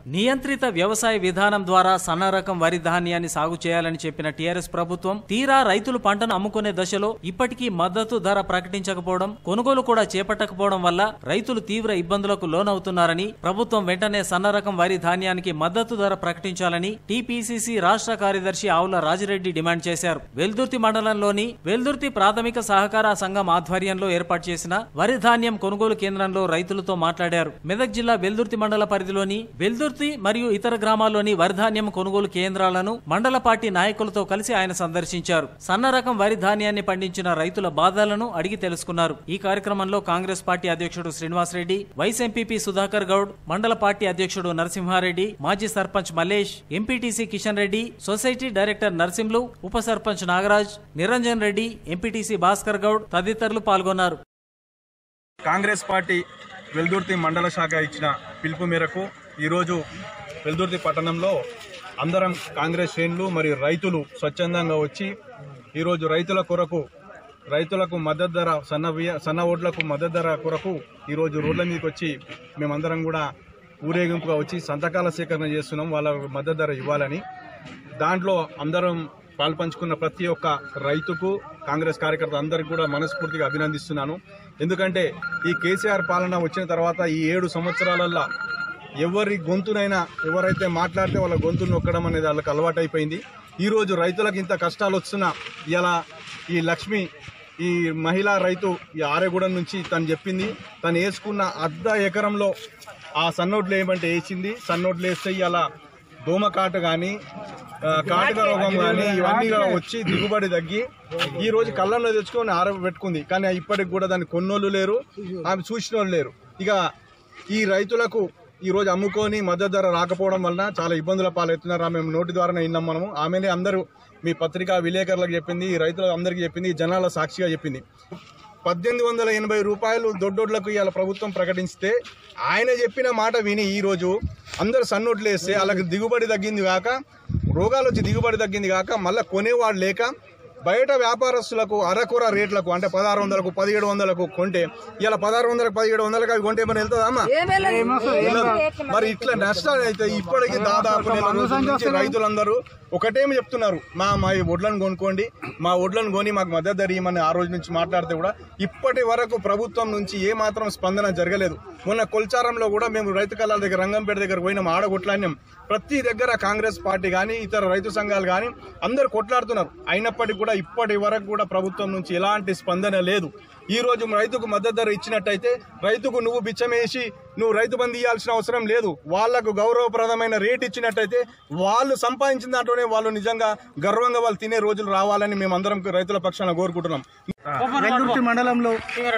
నియంత్రిత వ్యవసాయ విధానం ద్వారా సన్న రకం వరి ధాన్యాన్ని సాగు చేయాలని చెప్పిన టీఆర్ఎస్ ప్రభుత్వం తీరా రైతులు పంటను అమ్ముకునే దశలో ఇప్పటికీ మద్దతు ధర ప్రకటించకపోవడం కొనుగోలు కూడా చేపట్టకపోవడం వల్ల రైతులు తీవ్ర ఇబ్బందులకు లోనవుతున్నారని ప్రభుత్వం వెంటనే సన్న రకం వరి ధాన్యానికి మద్దతు ధర ప్రకటించాలని టీపీసీసీ రాష్ట్ర కార్యదర్శి ఆవుల రాజిరెడ్డి డిమాండ్ చేశారు వెల్దుర్తి మండలంలోని వెల్దుర్తి ప్రాథమిక సహకార సంఘం ఆధ్వర్యంలో ఏర్పాటు చేసిన వరి ధాన్యం కొనుగోలు కేంద్రంలో రైతులతో మాట్లాడారు మెదక్ జిల్లా వెల్దుర్తి మండల పరిధిలోని వెల్దుర్తి మరియు ఇతర గ్రామాల్లోని వరి ధాన్యం కొనుగోలు కేంద్రాలను మండల పార్టీ నాయకులతో కలిసి ఆయన సందర్శించారు సన్న రకం వరి ధాన్యాన్ని పండించిన రైతుల బాధలను అడిగి తెలుసుకున్నారు ఈ కార్యక్రమంలో కాంగ్రెస్ పార్టీ అధ్యక్షుడు శ్రీనివాసరెడ్డి వైస్ ఎంపీపీ సుధాకర్ గౌడ్ మండల పార్టీ అధ్యక్షుడు నరసింహారెడ్డి మాజీ sarpanch Mallesh MPTC Kishan Reddy society director Narasimhulu ఉప సర్పంచ్ నాగరాజ్ నిరంజన్ రెడ్డి ఎంపీటీసీ భాస్కర్ గౌడ్ తదితరులు పాల్గొన్నారు కాంగ్రెస్ పార్టీ వెల్దుర్తి మండల శాఖ ఇచ్చిన పిలుపు మేరకు ఈరోజు వెల్దుర్తి పట్టణంలో అందరం కాంగ్రెస్ శ్రేణులు మరియు రైతులు స్వచ్ఛందంగా వచ్చి ఈరోజు రైతుల కొరకు రైతులకు మద్దతు ధర సన్న బియ్య- సన్న ఓట్లకు మద్దతు ధర కొరకు ఈరోజు రోడ్ల మీదకి వచ్చి మేమందరం కూడా ఊరేగింపుగా వచ్చి సంతకాల సేకరణ చేస్తున్నాం వాళ్ళ మద్దతు ధర ఇవ్వాలని దాంట్లో అందరం పాల్పంచుకున్న ప్రతి ఒక్క రైతుకు కాంగ్రెస్ కార్యకర్త అందరికి కూడా మనస్ఫూర్తిగా అభినందిస్తున్నాను ఎందుకంటే ఈ కేసీఆర్ పాలన వచ్చిన తర్వాత ఈ ఏడు సంవత్సరాలల్లో ఎవరి గొంతునైనా ఎవరైతే మాట్లాడితే వాళ్ళ గొంతును నొక్కడం అనేది వాళ్ళకి అలవాటైపోయింది ఈరోజు రైతులకు ఇంత కష్టాలు వస్తున్నా ఇలా ఈ లక్ష్మి ఈ మహిళా రైతు ఈ ఆరేగూడెం నుంచి తను చెప్పింది తను వేసుకున్న అర్ధ ఎకరంలో ఆ సన్నోట్లు వేయమంటే వేసింది సన్నోట్లు వేస్తే ఇలా దోమకాటు కానీ కాటక రోగం కానీ ఇవన్నీ కూడా వచ్చి దిగుబడి తగ్గి ఈ రోజు కళ్ళంలో తెచ్చుకొని ఆరబెట్టుకుంది కానీ ఇప్పటికి కూడా దాన్ని కొన్నోళ్ళు లేరు ఆమె చూసిన వాళ్ళు లేరు ఇక ఈ రైతులకు ఈ రోజు అమ్ముకొని మద్దతు ధర రాకపోవడం వలన చాలా ఇబ్బందుల పాలవుతున్నారు ఆమె నోటి ద్వారానే విన్నాం మనము ఆమెనే అందరూ మీ పత్రికా విలేకరులకు చెప్పింది ఈ రైతులకు అందరికీ చెప్పింది ఈ జనాల సాక్షిగా చెప్పింది పద్దెనిమిది వందల ఎనభై రూపాయలు దొడ్డోడ్లకు ఇవాళ ప్రభుత్వం ప్రకటిస్తే ఆయన చెప్పిన మాట విని ఈ రోజు అందరు సన్నోట్లు వేస్తే వాళ్ళకి దిగుబడి తగ్గింది కాక రోగాలు వచ్చి దిగుబడి తగ్గింది కాక మళ్ళీ కొనేవాడు లేక బయట వ్యాపారస్తులకు అరకొర రేట్లకు అంటే పదహారు వందలకు పదిహేడు వందలకు కొంటే ఇలా పదహారు వందలకు పదిహేడు వందలకు అవి కొంటే మరి వెళ్తుందా అమ్మా వెళ్ళదు. మరి ఇట్లా నష్టాలు అయితే ఇప్పటికి దాదాపు నెల రోజుల నుంచి రైతులందరూ ఒకటేమి చెప్తున్నారు మా మా ఈ వడ్లను కొనుక్కోండి మా వడ్లను కొని మాకు మద్దతు ధర ఇవ్వమని ఆ రోజు నుంచి మాట్లాడితే కూడా ఇప్పటి వరకు ప్రభుత్వం నుంచి ఏ మాత్రం స్పందన జరగలేదు మొన్న కొల్చారంలో కూడా మేము రైతు కళాల దగ్గర రంగంపేట దగ్గర పోయినాం ఆడ కొట్లాడినాం ప్రతి దగ్గర కాంగ్రెస్ పార్టీ కానీ ఇతర రైతు సంఘాలు కానీ అందరు కొట్లాడుతున్నారు అయినప్పటికీ కూడా ఇప్పటి వరకు కూడా ప్రభుత్వం నుంచి ఎలాంటి స్పందన లేదు ఈ రోజు రైతుకు మద్దతు ధర ఇచ్చినట్టయితే రైతుకు నువ్వు బిచ్చమేసి నువ్వు రైతు బంధు ఇవ్వాల్సిన అవసరం లేదు వాళ్లకు గౌరవప్రదమైన రేట్ ఇచ్చినట్టయితే వాళ్ళు సంపాదించిన దాంట్లోనే వాళ్ళు నిజంగా గర్వంగా వాళ్ళు తినే రోజులు రావాలని మేము అందరం రైతుల పక్షాన కోరుకుంటున్నాం వెల్దుర్తి మండలంలో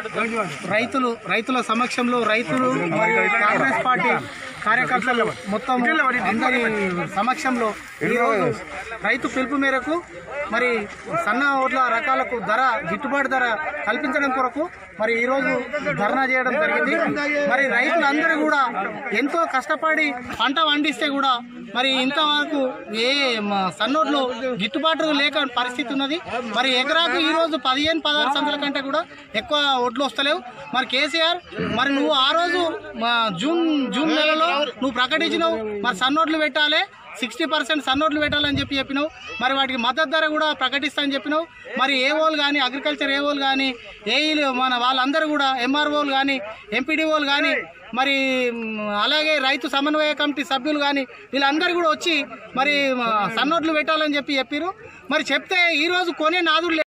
రైతులు రైతుల సమక్షంలో రైతులు మరియు కాంగ్రెస్ పార్టీ కార్యకర్తలు మొత్తం అందరి సమక్షంలో ఈరోజు రైతు పిలుపు మేరకు మరి సన్న ఓట్ల రకాలకు ధర గిట్టుబాటు ధర కల్పించడం కొరకు మరి ఈరోజు ధర్నా చేయడం జరిగింది మరి రైతులందరూ కూడా ఎంతో కష్టపడి పంట పండిస్తే కూడా మరి ఇంతవరకు ఏ మ- సన్నోట్లు గిట్టుబాటు లేక పరిస్థితి ఉన్నది మరి ఎకరాకు ఈ రోజు పదిహేను పదహారు సందుల కంటే కూడా ఎక్కువ ఒడ్లు వస్తలేవు మరి కేసీఆర్ మరి నువ్వు ఆ రోజు మా జూన్ జూన్ నెలలో నువ్వు ప్రకటించినావు మరి సన్నోట్లు పెట్టాలి సిక్స్టీ పర్సెంట్ సన్నోట్లు పెట్టాలని చెప్పి చెప్పినావు మరి వాటికి మద్దతు ధర కూడా ప్రకటిస్తానని చెప్పినావు మరి ఏఓలు కానీ అగ్రికల్చర్ ఏఓలు కానీ ఏఈలు మన వాళ్ళందరూ కూడా ఎంఆర్ఓలు కానీ ఎంపీడీఓలు కానీ మరి మ్, అలాగే రైతు సమన్వయ కమిటీ సభ్యులు కానీ వీళ్ళందరూ కూడా వచ్చి మరి మ, సన్నోట్లు పెట్టాలని చెప్పి చెప్పారు మరి చెప్తే ఈరోజు కొనే నాదుడు